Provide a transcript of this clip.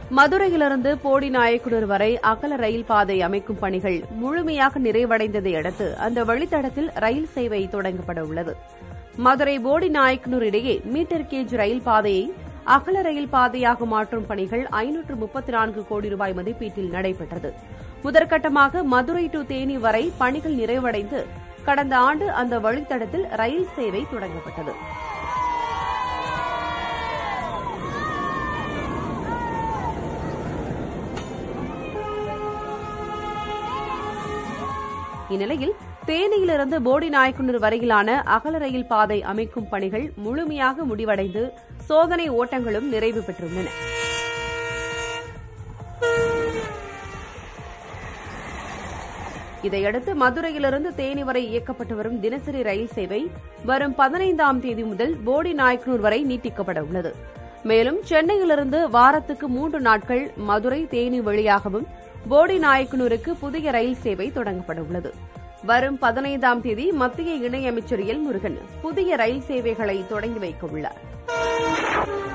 மதுரையிலிருந்து போடி நாயக்குடர் வரை அகல ரயில் பாதை அமைக்கும் பணிகள் முழுமையாக நிறைவடைந்ததை அடுத்து அந்த வழித்தடத்தில் ரயில் சேவை தொடங்கப்பட உள்ளது மதுரை போடி நாயக்கனூர் இடையே மீட்டர் கேஜ் ரயில் பாதையை அகல ரயில் பாதையாக மாற்றும் பணிகள் ஐநூற்று முப்பத்தி நான்கு கோடி ரூபாய் மதிப்பீட்டில் நடைபெற்றது முதற்கட்டமாக மதுரை டு தேனி வரை பணிகள் நிறைவடைந்து கடந்த ஆண்டு அந்த வழித்தடத்தில் ரயில் சேவை தொடங்கப்பட்டது இந்நிலையில் தேனியிலிருந்து போடி நாயக்குனர் வரையிலான அகல ரயில் பாதை அமைக்கும் பணிகள் முழுமையாக முடிவடைந்து சோதனை ஓட்டங்களும் நிறைவு பெற்றுள்ளன இதையடுத்து மதுரையிலிருந்து தேனி வரை இயக்கப்பட்டு வரும் தினசரி ரயில் சேவை வரும் பதினைந்தாம் தேதி முதல் போடி நாயக்கனூர் வரை நீட்டிக்கப்பட உள்ளது மேலும் சென்னையிலிருந்து வாரத்துக்கு மூன்று நாட்கள் மதுரை தேனி வழியாகவும் போடி நாயக்கனூருக்கு புதிய ரயில் சேவை தொடங்கப்பட உள்ளது வரும் பதினைந்தாம் தேதி மத்திய இணையமைச்சர் எல் முருகன் புதிய ரயில் சேவைகளை தொடங்கி வைக்க உள்ளார்